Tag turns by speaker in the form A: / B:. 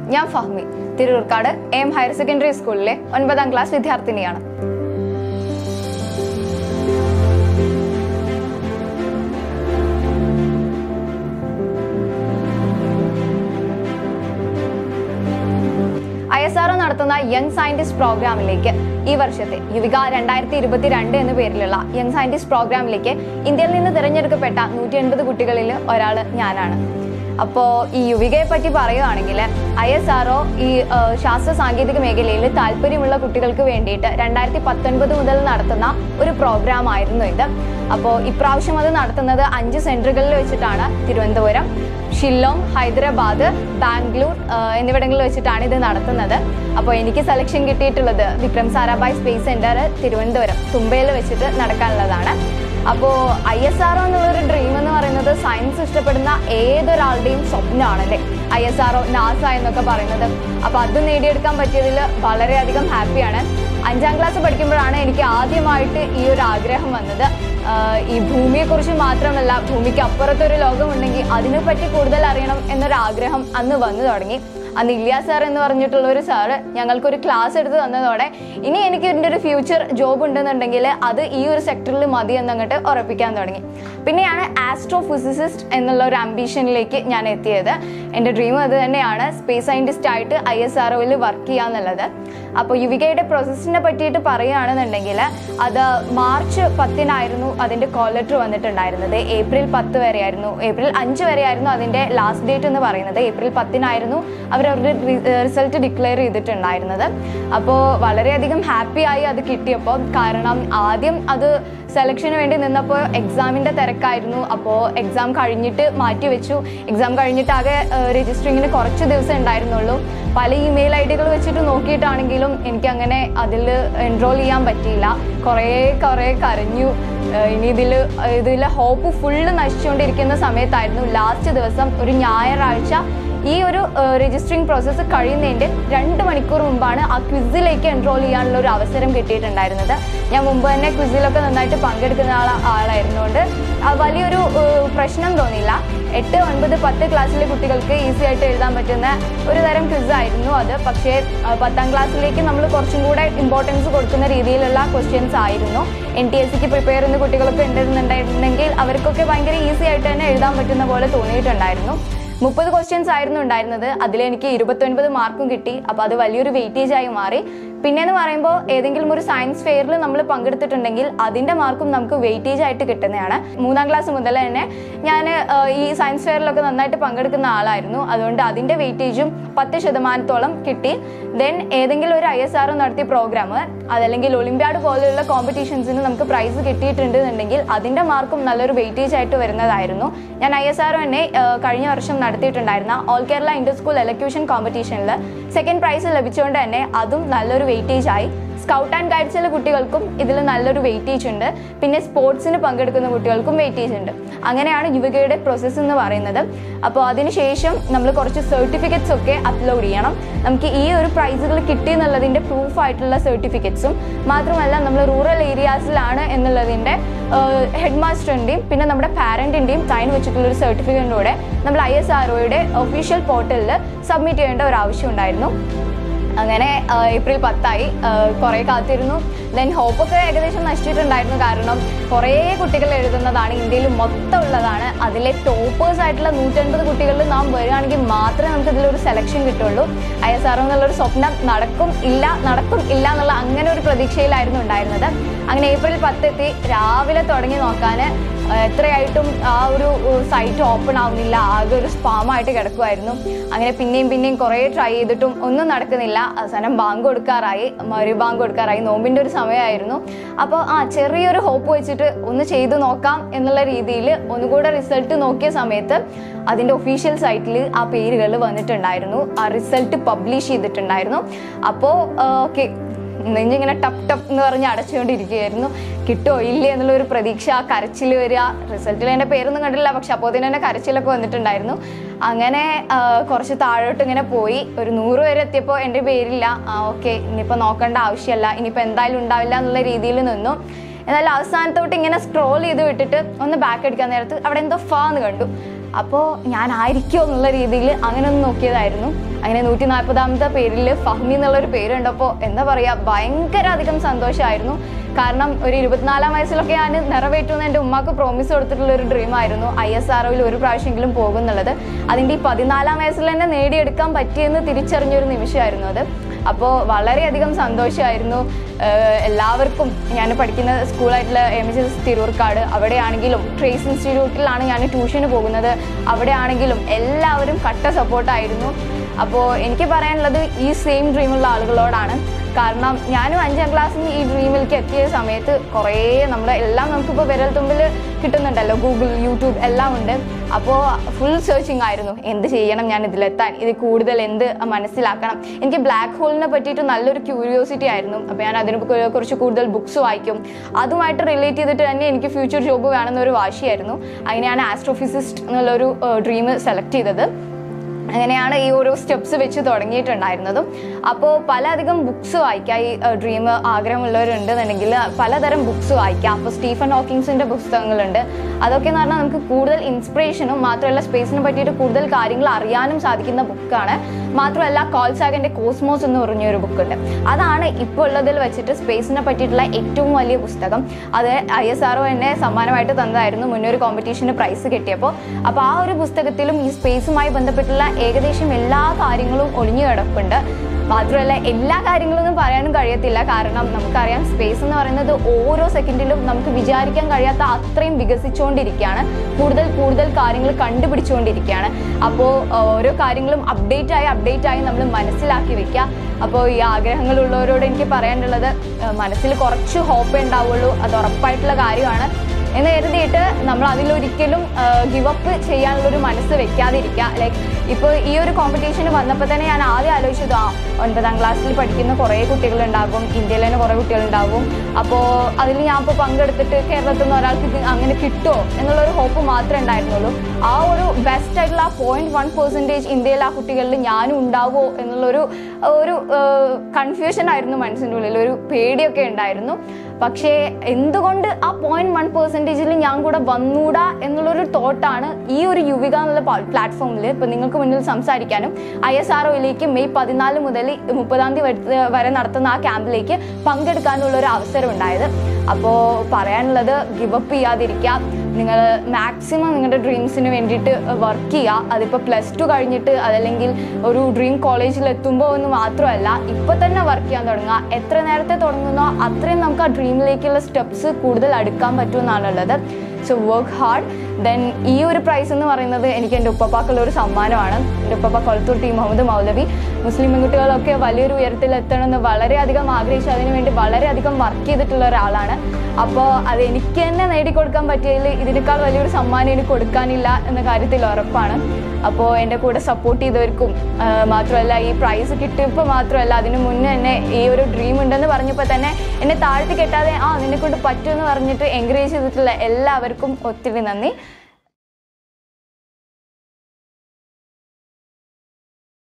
A: ഞാൻ Fahmi Thiroorkkad M higher secondary സ്കൂളിലെ ഒൻപതാം ക്ലാസ് വിദ്യാർത്ഥിനിയാണ് ഐ എസ് ആർ നടത്തുന്ന യങ് സയന്റിസ്റ്റ് പ്രോഗ്രാമിലേക്ക് ഈ വർഷത്തെ യുവിക രണ്ടായിരത്തി ഇരുപത്തിരണ്ട് എന്ന പേരിലുള്ള യങ് സയന്റിസ്റ്റ് പ്രോഗ്രാമിലേക്ക് ഇന്ത്യയിൽ നിന്ന് തിരഞ്ഞെടുക്കപ്പെട്ട നൂറ്റി എൺപത് കുട്ടികളിൽ ഒരാൾ ഞാനാണ് അപ്പോൾ ഈ യുവികയെ പറ്റി പറയുകയാണെങ്കിൽ ഐ എസ് ആർ ഈ ആ, ശാസ്ത്ര സാങ്കേതിക മേഖലയിൽ താല്പര്യമുള്ള കുട്ടികൾക്ക് വേണ്ടിയിട്ട് രണ്ടായിരത്തി പത്തൊൻപത് മുതൽ നടത്തുന്ന ഒരു പ്രോഗ്രാം ആയിരുന്നു ഇത് അപ്പോൾ ഇപ്രാവശ്യം അത് നടത്തുന്നത് അഞ്ച് സെൻറ്ററുകളിൽ വെച്ചിട്ടാണ് തിരുവനന്തപുരം ഷില്ലോങ് ഹൈദരാബാദ് ബാംഗ്ലൂർ ആ, എന്നിവിടങ്ങളിൽ വെച്ചിട്ടാണ് ഇത് നടത്തുന്നത് അപ്പോൾ എനിക്ക് സെലക്ഷൻ കിട്ടിയിട്ടുള്ളത് വിക്രം സാരാഭായ് സ്പേസ് സെൻറ്റർ തിരുവനന്തപുരം തുമ്പയിൽ വെച്ചിട്ട് നടക്കാനുള്ളതാണ് അപ്പോൾ ഐ എസ് ആർ എന്നുള്ളൊരു ഡ്രീം എന്ന് പറയുന്നത് സയൻസ് ഇഷ്ടപ്പെടുന്ന ഏതൊരാളുടെയും സ്വപ്നമാണ് അല്ലേ ഐ എസ് ആർ നാസ എന്നൊക്കെ പറയുന്നത് അപ്പോൾ അത് നേടിയെടുക്കാൻ പറ്റിയതിൽ വളരെയധികം ഹാപ്പിയാണ് അഞ്ചാം ക്ലാസ് പഠിക്കുമ്പോഴാണ് എനിക്ക് ആദ്യമായിട്ട് ഈ ഒരു ആഗ്രഹം വന്നത് ആഹ് ഈ ഭൂമിയെക്കുറിച്ച് മാത്രമല്ല ഭൂമിക്ക് അപ്പുറത്തൊരു ലോകമുണ്ടെങ്കിൽ അതിനെപ്പറ്റി കൂടുതൽ അറിയണം എന്നൊരു ആഗ്രഹം അന്ന് വന്നു തുടങ്ങി അന്ന് ഇല്യാസ് സാർ എന്ന് പറഞ്ഞിട്ടുള്ള ഒരു സാറ് ഞങ്ങൾക്കൊരു ക്ലാസ് എടുത്ത് തന്നതോടെ ഇനി എനിക്ക് ഇതിൻ്റെ ഒരു ഫ്യൂച്ചർ ജോബ് ഉണ്ടെന്നുണ്ടെങ്കിൽ അത് ഈ ഒരു സെക്ടറിൽ മതി എന്നങ്ങോട്ട് ഉറപ്പിക്കാൻ തുടങ്ങി പിന്നെയാണ് ആസ്ട്രോ ഫിസിസിസ്റ്റ് എന്നുള്ള ഒരു അംബീഷനിലേക്ക് ഞാൻ എത്തിയത് എൻ്റെ ഡ്രീം അത് തന്നെയാണ് സ്പേസ് സയൻറ്റിസ്റ്റ് ആയിട്ട് ഐ എസ് ആർ ഒയിൽ വർക്ക് ചെയ്യാന്നുള്ളത് അപ്പോൾ യുവികയുടെ പ്രോസസ്സിനെ പറ്റിയിട്ട് പറയുകയാണെന്നുണ്ടെങ്കിൽ അത് മാർച്ച് പത്തിനായിരുന്നു അതിൻ്റെ കോൾ ലെറ്റർ വന്നിട്ടുണ്ടായിരുന്നത് ഏപ്രിൽ പത്ത് വരെയായിരുന്നു ഏപ്രിൽ അഞ്ച് വരെയായിരുന്നു അതിൻ്റെ ലാസ്റ്റ് ഡേറ്റ് എന്ന് പറയുന്നത് ഏപ്രിൽ പത്തിനായിരുന്നു അവർ അവരുടെ റിസൾട്ട് ഡിക്ലെയർ ചെയ്തിട്ടുണ്ടായിരുന്നത് അപ്പോൾ വളരെയധികം ഹാപ്പിയായി അത് കിട്ടിയപ്പോൾ കാരണം ആദ്യം അത് സെലക്ഷന് വേണ്ടി നിന്നപ്പോൾ എക്സാമിൻ്റെ തിരക്കായിരുന്നു അപ്പോൾ എക്സാം കഴിഞ്ഞിട്ട് മാറ്റി വെച്ചു എക്സാം കഴിഞ്ഞിട്ട് ആകെ രജിസ്റ്ററിങ്ങിന് കുറച്ച് ദിവസം ഉണ്ടായിരുന്നുള്ളൂ പല ഇമെയിൽ ഐ ഡികൾ വെച്ചിട്ട് നോക്കിയിട്ടാണെങ്കിലും എനിക്ക് അങ്ങനെ അതിൽ എൻറോൾ ചെയ്യാൻ പറ്റിയില്ല കുറേ കുറേ കരഞ്ഞു ഏഹ് ഇനി ഇതിൽ ഇതിൽ ഹോപ്പ് ഫുള്ള് നശിച്ചുകൊണ്ടിരിക്കുന്ന സമയത്തായിരുന്നു ലാസ്റ്റ് ദിവസം ഒരു ഞായറാഴ്ച ഈ ഒരു രജിസ്റ്ററിങ് പ്രോസസ്സ് കഴിയുന്നതിൻ്റെ രണ്ട് മണിക്കൂർ മുമ്പാണ് ആ ക്വിസിലേക്ക് എൻറോൾ ചെയ്യാനുള്ള ഒരു അവസരം കിട്ടിയിട്ടുണ്ടായിരുന്നത് ഞാൻ മുമ്പ് തന്നെ ക്വിസിലൊക്കെ നന്നായിട്ട് പങ്കെടുക്കുന്ന ആള ആളായിരുന്നുകൊണ്ട് ആ വലിയൊരു ഏഹ് പ്രശ്നം തോന്നിയില്ല എട്ട് ഒൻപത് പത്ത് ക്ലാസ്സിലെ കുട്ടികൾക്ക് ഈസി ആയിട്ട് എഴുതാൻ പറ്റുന്ന ഒരു തരം ക്വിസ് ആയിരുന്നു അത് പക്ഷേ ആ, പത്താം ക്ലാസ്സിലേക്ക് നമ്മൾ കുറച്ചും കൂടെ ഇമ്പോർട്ടൻസ് കൊടുക്കുന്ന രീതിയിലുള്ള ക്വസ്റ്റ്യൻസ് ആയിരുന്നു എൻ ടി എസ് സിക്ക് പ്രിപ്പയർ ചെയ്യുന്ന കുട്ടികളൊക്കെ ഉണ്ടെന്നുണ്ടെങ്കിൽ അവർക്കൊക്കെ ഭയങ്കര ഈസി ആയിട്ട് തന്നെ എഴുതാൻ പറ്റുന്ന പോലെ തോന്നിയിട്ടുണ്ടായിരുന്നു മുപ്പത് ക്വസ്റ്റ്യൻസ് ആയിരുന്നു ഉണ്ടായിരുന്നത് അതിൽ എനിക്ക് ഇരുപത്തൊൻപത് മാർക്കും കിട്ടി അപ്പോൾ അത് വലിയൊരു വെയിറ്റേജ് ആയി മാറി പിന്നെന്ന് പറയുമ്പോൾ ഏതെങ്കിലും ഒരു സയൻസ് ഫെയറിൽ നമ്മൾ പങ്കെടുത്തിട്ടുണ്ടെങ്കിൽ അതിൻ്റെ മാർക്കും നമുക്ക് വെയിറ്റേജ് ആയിട്ട് കിട്ടുന്നതാണ് മൂന്നാം ക്ലാസ് മുതൽ തന്നെ ഞാൻ ഈ സയൻസ് ഫെയറിലൊക്കെ നന്നായിട്ട് പങ്കെടുക്കുന്ന ആളായിരുന്നു അതുകൊണ്ട് അതിൻ്റെ വെയിറ്റേജും പത്ത് ശതമാനത്തോളം കിട്ടി ദെൻ ഏതെങ്കിലും ഒരു ഐ എസ് ആർ നടത്തിയ പ്രോഗ്രാം അതല്ലെങ്കിൽ ഒളിമ്പ്യാഡ് പോലെയുള്ള കോമ്പറ്റീഷൻസിന് നമുക്ക് പ്രൈസ് കിട്ടിയിട്ടുണ്ട് എന്നുണ്ടെങ്കിൽ അതിൻ്റെ മാർക്കും നല്ലൊരു വെയിറ്റേജ് ആയിട്ട് വരുന്നതായിരുന്നു ഞാൻ ഐ എസ് ആർ തന്നെ ആ, കഴിഞ്ഞ വർഷം നടത്തിയിട്ടുണ്ടായിരുന്ന all Kerala inter school elocution കോമ്പറ്റീഷനിൽ സെക്കൻഡ് പ്രൈസ് ലഭിച്ചുകൊണ്ട് തന്നെ അതും നല്ലൊരു വെയിറ്റേജ് ആയി സ്കൗട്ട് ആൻഡ് ഗൈഡ്സിലെ കുട്ടികൾക്കും ഇതിൽ നല്ലൊരു വെയിറ്റേജ് ഉണ്ട് പിന്നെ സ്പോർട്സിന് പങ്കെടുക്കുന്ന കുട്ടികൾക്കും വെയിറ്റേജ് ഉണ്ട് അങ്ങനെയാണ് യുവകയുടെ പ്രോസസ്സ് എന്ന് പറയുന്നത് അപ്പോൾ അതിനുശേഷം നമ്മൾ കുറച്ച് സർട്ടിഫിക്കറ്റ്സ് ഒക്കെ അപ്ലോഡ് ചെയ്യണം നമുക്ക് ഈ ഒരു പ്രൈസുകൾ കിട്ടി എന്നുള്ളതിൻ്റെ പ്രൂഫ് ആയിട്ടുള്ള സർട്ടിഫിക്കറ്റ്സും മാത്രമല്ല നമ്മൾ റൂറൽ ഏരിയാസിലാണ് എന്നുള്ളതിൻ്റെ ഹെഡ് മാസ്റ്ററിൻ്റെയും പിന്നെ നമ്മുടെ പാരൻറ്റിൻ്റെയും സൈൻ വെച്ചിട്ടുള്ള ഒരു സർട്ടിഫിക്കറ്റിലൂടെ നമ്മൾ ഐ എസ് ആർ ഒയുടെ ഒഫീഷ്യൽ പോർട്ടലിൽ സബ്മിറ്റ് ചെയ്യേണ്ട ഒരു ആവശ്യം ഉണ്ടായിരുന്നു അങ്ങനെ ആ, ഏപ്രിൽ പത്തായി ആ, കുറേ കാത്തിരുന്നു ദെൻ ഹോപ്പൊക്കെ ഏകദേശം നശിച്ചിട്ടുണ്ടായിരുന്നു കാരണം കുറേ കുട്ടികൾ എഴുതുന്നതാണ് ഇന്ത്യയിൽ മൊത്തം ഉള്ളതാണ് അതിലെ ടോപ്പേഴ്സ് ആയിട്ടുള്ള നൂറ്റൻപത് കുട്ടികളിൽ നാം വരികയാണെങ്കിൽ മാത്രമേ നമുക്ക് ഇതിലൊരു സെലക്ഷൻ കിട്ടുള്ളൂ ഐ എസ് ആർ എന്നുള്ളൊരു സ്വപ്നം നടക്കും ഇല്ല നടക്കും ഇല്ല എന്നുള്ള അങ്ങനെ ഒരു പ്രതീക്ഷയിലായിരുന്നു ഉണ്ടായിരുന്നത് അങ്ങനെ ഏപ്രിൽ പത്തെത്തി രാവിലെ തുടങ്ങി നോക്കാൻ എത്രയായിട്ടും ആ ഒരു സൈറ്റ് ഓപ്പൺ ആവുന്നില്ല ആകെ ഒരു സ്പാമായിട്ട് കിടക്കുമായിരുന്നു അങ്ങനെ പിന്നെയും പിന്നെയും കുറേ ട്രൈ ചെയ്തിട്ടും ഒന്നും നടക്കുന്നില്ല അവസാനം ബാങ്ക് കൊടുക്കാറായി മരു ബാങ്ക് കൊടുക്കാറായി നോമ്പിൻ്റെ ഒരു സമയമായിരുന്നു അപ്പോൾ ആ ചെറിയൊരു ഹോപ്പ് വെച്ചിട്ട് ഒന്ന് ചെയ്തു നോക്കാം എന്നുള്ള രീതിയിൽ ഒന്നുകൂടെ റിസൾട്ട് നോക്കിയ സമയത്ത് അതിൻ്റെ ഒഫീഷ്യൽ സൈറ്റിൽ ആ പേരുകൾ വന്നിട്ടുണ്ടായിരുന്നു ആ റിസൾട്ട് പബ്ലിഷ് ചെയ്തിട്ടുണ്ടായിരുന്നു അപ്പോൾ ഓക്കെ നെഞ്ചിങ്ങനെ ടപ്പ് ടപ്പ് എന്ന് പറഞ്ഞ് അടച്ചുകൊണ്ടിരിക്കുകയായിരുന്നു കിട്ടുമോ ഇല്ലേ എന്നുള്ള ഒരു പ്രതീക്ഷ കരച്ചിൽ വരിക റിസൾട്ടിൽ എൻ്റെ പേരൊന്നും കണ്ടില്ല പക്ഷെ അപ്പോൾ തന്നെ കരച്ചിലൊക്കെ വന്നിട്ടുണ്ടായിരുന്നു അങ്ങനെ ആ, കുറച്ച് താഴോട്ട് ഇങ്ങനെ പോയി ഒരു നൂറ് വരെ എത്തിയപ്പോൾ എൻ്റെ പേരില്ല ആ ഓക്കെ ഇനിയിപ്പോൾ നോക്കേണ്ട ആവശ്യമല്ല ഇനിയിപ്പോൾ എന്തായാലും ഉണ്ടാവില്ല എന്നുള്ള രീതിയിൽ നിന്നു എന്നാലും അവസാനത്തോട്ട് ഇങ്ങനെ സ്ക്രോൾ ചെയ്ത് വിട്ടിട്ട് ഒന്ന് ബാക്ക് അടിക്കാൻ നേരത്ത് അവിടെ എന്തോ ഫാ എന്ന് കണ്ടു അപ്പോൾ ഞാൻ ആയിരിക്കുമോ എന്നുള്ള രീതിയിൽ അങ്ങനെ ഒന്ന് നോക്കിയതായിരുന്നു അങ്ങനെ നൂറ്റി നാൽപ്പതാമത്തെ പേരിൽ ഫഹ്മി എന്നുള്ളൊരു പേര് കണ്ടപ്പോൾ എന്താ പറയുക ഭയങ്കര അധികം സന്തോഷമായിരുന്നു കാരണം ഒരു ഇരുപത്തിനാലാം വയസ്സിലൊക്കെ ഞാൻ നിറവേറ്റുമെന്ന് എൻ്റെ ഉമ്മാക്ക് പ്രോമിസ് കൊടുത്തിട്ടുള്ള ഒരു ഡ്രീം ആയിരുന്നു ഐ എസ് ആർ ഒരു പ്രാവശ്യമെങ്കിലും പോകുന്നുള്ളത് അതിൻ്റെ ഈ പതിനാലാം വയസ്സിൽ തന്നെ നേടിയെടുക്കാൻ പറ്റിയെന്ന് തിരിച്ചറിഞ്ഞൊരു നിമിഷമായിരുന്നു അത് അപ്പോൾ വളരെയധികം സന്തോഷമായിരുന്നു ഏഹ് എല്ലാവർക്കും ഞാൻ പഠിക്കുന്ന സ്കൂളായിട്ടുള്ള എം എച്ച് എസ് തിരൂർക്കാട് അവിടെയാണെങ്കിലും ട്രേസ് ഇൻസ്റ്റിറ്റ്യൂട്ടിലാണ് ഞാൻ ട്യൂഷന് പോകുന്നത് അവിടെയാണെങ്കിലും എല്ലാവരും കട്ട സപ്പോർട്ടായിരുന്നു അപ്പോൾ എനിക്ക് പറയാനുള്ളത് ഈ സെയിം ഡ്രീമുള്ള ആളുകളോടാണ് കാരണം ഞാനും അഞ്ചാം ക്ലാസ്സിൽ നിന്ന് ഈ ഡ്രീമിലേക്ക് എത്തിയ സമയത്ത് കുറേ നമ്മുടെ എല്ലാം നമുക്കിപ്പോൾ വിരൽ തുമ്പിൽ കിട്ടുന്നുണ്ടല്ലോ ഗൂഗിൾ യൂട്യൂബ് എല്ലാം ഉണ്ട് അപ്പോൾ ഫുൾ സെർച്ചിങ് ആയിരുന്നു എന്ത് ചെയ്യണം ഞാൻ ഇതിലെത്താൻ ഇത് കൂടുതൽ എന്ത് മനസ്സിലാക്കണം എനിക്ക് ബ്ലാക്ക് ഹോളിനെ പറ്റിയിട്ട് നല്ലൊരു ക്യൂരിയോസിറ്റി ആയിരുന്നു അപ്പോൾ ഞാൻ അതിനെ കു- കുറിച്ച് കൂടുതൽ ബുക്സ് വായിക്കും അതുമായിട്ട് റിലേറ്റ് ചെയ്തിട്ട് തന്നെ എനിക്ക് ഫ്യൂച്ചർ ജോബ് വേണമെന്നൊരു വാശിയായിരുന്നു അങ്ങനെയാണ് ആസ്ട്രോഫിസിസ്റ്റ് എന്നുള്ളൊരു ഡ്രീം സെലക്ട് ചെയ്തത് അങ്ങനെയാണ് ഈ ഓരോ സ്റ്റെപ്സ് വെച്ച് തുടങ്ങിയിട്ടുണ്ടായിരുന്നതും അപ്പോൾ പലധികം ബുക്സ് വായിക്കാം ഈ ഡ്രീം ആഗ്രഹമുള്ളവരുണ്ടെന്നുണ്ടെങ്കിൽ പലതരം ബുക്സ് വായിക്കാം അപ്പോൾ സ്റ്റീഫൻ ഹോക്കിങ്സിൻ്റെ പുസ്തകങ്ങളുണ്ട് അതൊക്കെ എന്ന് പറഞ്ഞാൽ നമുക്ക് കൂടുതൽ ഇൻസ്പിറേഷനും മാത്രമല്ല സ്പേസിനെ പറ്റിയിട്ട് കൂടുതൽ കാര്യങ്ങൾ അറിയാനും സാധിക്കുന്ന ബുക്കാണ് മാത്രമല്ല കോൾസാഗിൻ്റെ കോസ്മോസ് എന്ന് പറഞ്ഞൊരു ബുക്കുണ്ട് അതാണ് ഇപ്പോൾ ഉള്ളതിൽ വെച്ചിട്ട് സ്പേസിനെ പറ്റിയിട്ടുള്ള ഏറ്റവും വലിയ പുസ്തകം അത് ഐ എസ് ആർ എന്നെ സമ്മാനമായിട്ട് തന്നതായിരുന്നു മുന്നേ ഒരു കോമ്പറ്റീഷന് പ്രൈസ് കിട്ടിയപ്പോൾ അപ്പോൾ ആ ഒരു പുസ്തകത്തിലും ഈ സ്പേസുമായി ബന്ധപ്പെട്ടുള്ള ഏകദേശം എല്ലാ കാര്യങ്ങളും ഒളിഞ്ഞു കിടപ്പുണ്ട് മാത്രമല്ല എല്ലാ കാര്യങ്ങളൊന്നും പറയാനും കഴിയത്തില്ല കാരണം നമുക്കറിയാം സ്പേസ് എന്ന് പറയുന്നത് ഓരോ സെക്കൻഡിലും നമുക്ക് വിചാരിക്കാൻ കഴിയാത്ത അത്രയും വികസിച്ചുകൊണ്ടിരിക്കുകയാണ് കൂടുതൽ കൂടുതൽ കാര്യങ്ങൾ കണ്ടുപിടിച്ചുകൊണ്ടിരിക്കുകയാണ് അപ്പോൾ ഓരോ കാര്യങ്ങളും അപ്ഡേറ്റ് ആയി അപ്ഡേറ്റ് ആയി നമ്മൾ മനസ്സിലാക്കി വെക്കുക അപ്പോൾ ഈ ആഗ്രഹങ്ങളുള്ളവരോട് എനിക്ക് പറയാനുള്ളത് ഏഹ് മനസ്സിൽ കുറച്ച് ഹോപ്പ് ഉണ്ടാവുള്ളൂ അത് ഉറപ്പായിട്ടുള്ള കാര്യമാണ് എന്ന് കരുതിയിട്ട് നമ്മൾ അതിലൊരിക്കലും ഗിവ് അപ്പ് ചെയ്യാനുള്ളൊരു മനസ്സ് വെക്കാതിരിക്കുക ലൈക്ക് ഇപ്പോൾ ഈ ഒരു കോമ്പറ്റീഷന് വന്നപ്പോൾ തന്നെ ഞാൻ ആദ്യം ആലോചിച്ചത് ആ ഒൻപതാം ക്ലാസ്സിൽ പഠിക്കുന്ന കുറേ കുട്ടികളുണ്ടാകും ഇന്ത്യയിൽ തന്നെ കുറേ കുട്ടികളുണ്ടാകും അപ്പോൾ അതിൽ ഞാൻ ഇപ്പോൾ പങ്കെടുത്തിട്ട് കേരളത്തിൽ നിന്ന് ഒരാൾക്ക് ഇത് അങ്ങനെ കിട്ടുമോ എന്നുള്ളൊരു ഹോപ്പ് മാത്രമേ ഉണ്ടായിരുന്നുള്ളൂ ആ ഒരു ബെസ്റ്റ് ആയിട്ടുള്ള ആ പോയിന്റ് വൺ പെർസെൻറ്റേജ് ഇന്ത്യയിൽ ആ കുട്ടികളിൽ ഞാനും ഉണ്ടാവുമോ എന്നുള്ളൊരു ഒരു കൺഫ്യൂഷൻ ആയിരുന്നു മനസ്സിൻ്റെ ഉള്ളിൽ ഒരു പേടിയൊക്കെ ഉണ്ടായിരുന്നു പക്ഷേ എന്തുകൊണ്ട് ആ പോയിന്റ് വൺ പെർസെൻറ്റേജിൽ ഞാൻ കൂടെ വന്നൂടാ എന്നുള്ളൊരു തോട്ടാണ് ഈ ഒരു യുവിക എന്നുള്ള പ്ലാറ്റ്ഫോമിൽ ഇപ്പം നിങ്ങൾക്ക് മുന്നിൽ സംസാരിക്കാനും ഐ എസ് ആർ ഒയിലേക്ക് മെയ് പതിനാല് മുതൽ മുപ്പതാം തീയതി വരെ- വരെ നടത്തുന്ന ആ ക്യാമ്പിലേക്ക് പങ്കെടുക്കാനുള്ള ഒരു അവസരം ഉണ്ടായത് അപ്പോൾ പറയാനുള്ളത് ഗിവപ്പ് ചെയ്യാതിരിക്കുക നിങ്ങൾ മാക്സിമം നിങ്ങളുടെ ഡ്രീംസിന് വേണ്ടിയിട്ട് വർക്ക് ചെയ്യുക അതിപ്പോൾ പ്ലസ് ടു കഴിഞ്ഞിട്ട് അതല്ലെങ്കിൽ ഒരു ഡ്രീം കോളേജിൽ എത്തുമ്പോൾ എന്ന് മാത്രമല്ല ഇപ്പോൾ തന്നെ വർക്ക് ചെയ്യാൻ തുടങ്ങുക എത്ര നേരത്തെ തുടങ്ങുന്നോ അത്രയും നമുക്ക് ആ ഡ്രീമിലേക്കുള്ള സ്റ്റെപ്സ് കൂടുതൽ അടുക്കാൻ പറ്റുമെന്നാണുള്ളത് സോ വർക്ക് ഹാർഡ് ദെൻ ഈ ഒരു പ്രൈസ് എന്ന് പറയുന്നത് എനിക്ക് എൻ്റെ ഉപ്പപ്പാക്കുള്ള ഒരു സമ്മാനമാണ് എൻ്റെ ഉപ്പപ്പ കൊളത്തൂർ ടി മുഹമ്മദ് മൗലവി മുസ്ലിം പെൺകുട്ടികളൊക്കെ വലിയൊരു ഉയരത്തിൽ എത്തണമെന്ന് വളരെയധികം ആഗ്രഹിച്ച് അതിനുവേണ്ടി വളരെയധികം വർക്ക് ചെയ്തിട്ടുള്ള ഒരാളാണ് അപ്പോൾ അത് എനിക്ക് തന്നെ നേടിക്കൊടുക്കാൻ പറ്റിയതിൽ ഇതിനേക്കാൾ വലിയൊരു സമ്മാനം എനിക്ക് കൊടുക്കാനില്ല എന്ന കാര്യത്തിൽ ഉറപ്പാണ് അപ്പോൾ എൻ്റെ കൂടെ സപ്പോർട്ട് ചെയ്തവർക്കും ആ, മാത്രമല്ല ഈ പ്രൈസ് കിട്ടിയപ്പോൾ മാത്രമല്ല അതിന് മുന്നേ തന്നെ ഈ ഒരു ഡ്രീം ഉണ്ടെന്ന് പറഞ്ഞപ്പോൾ തന്നെ എന്നെ താഴ്ത്തി കെട്ടാതെ ആ നിന്നെ കൊണ്ട് പറ്റുമെന്ന് പറഞ്ഞിട്ട് എൻകറേജ് ചെയ്തിട്ടുള്ള എല്ലാവർക്കും ഒത്തിരി നന്ദി